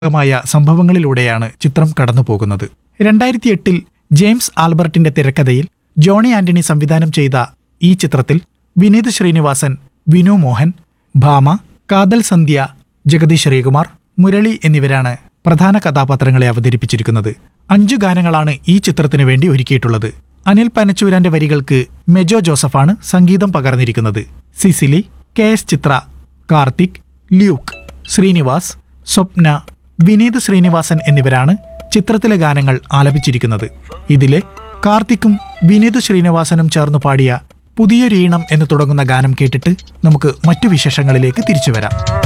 മായ സംഭവങ്ങളിലൂടെയാണ് ചിത്രം കടന്നുപോകുന്നത് രണ്ടായിരത്തി എട്ടിൽ ജെയിംസ് ആൽബർട്ടിന്റെ തിരക്കഥയിൽ ജോണി ആന്റണി സംവിധാനം ചെയ്ത ഈ ചിത്രത്തിൽ വിനീത് ശ്രീനിവാസൻ വിനു മോഹൻ ഭാമ കാതൽ സന്ധ്യ ജഗതി ശ്രീകുമാർ മുരളി എന്നിവരാണ് പ്രധാന കഥാപാത്രങ്ങളെ അവതരിപ്പിച്ചിരിക്കുന്നത് അഞ്ചു ഗാനങ്ങളാണ് ഈ ചിത്രത്തിനു വേണ്ടി ഒരുക്കിയിട്ടുള്ളത് അനിൽ പനച്ചൂരാന്റെ വരികൾക്ക് മെജോ ജോസഫാണ് സംഗീതം പകർന്നിരിക്കുന്നത് സിസിലി കെ എസ് ചിത്ര കാർത്തിക് ല്യൂക്ക് ശ്രീനിവാസ് സ്വപ്ന വിനീത് ശ്രീനിവാസൻ എന്നിവരാണ് ചിത്രത്തിലെ ഗാനങ്ങൾ ആലപിച്ചിരിക്കുന്നത് ഇതിലെ കാർത്തിക്കും വിനീത് ശ്രീനിവാസനും ചേർന്ന് പാടിയ പുതിയൊരീണം എന്ന് തുടങ്ങുന്ന ഗാനം കേട്ടിട്ട് നമുക്ക് മറ്റു വിശേഷങ്ങളിലേക്ക് തിരിച്ചു വരാം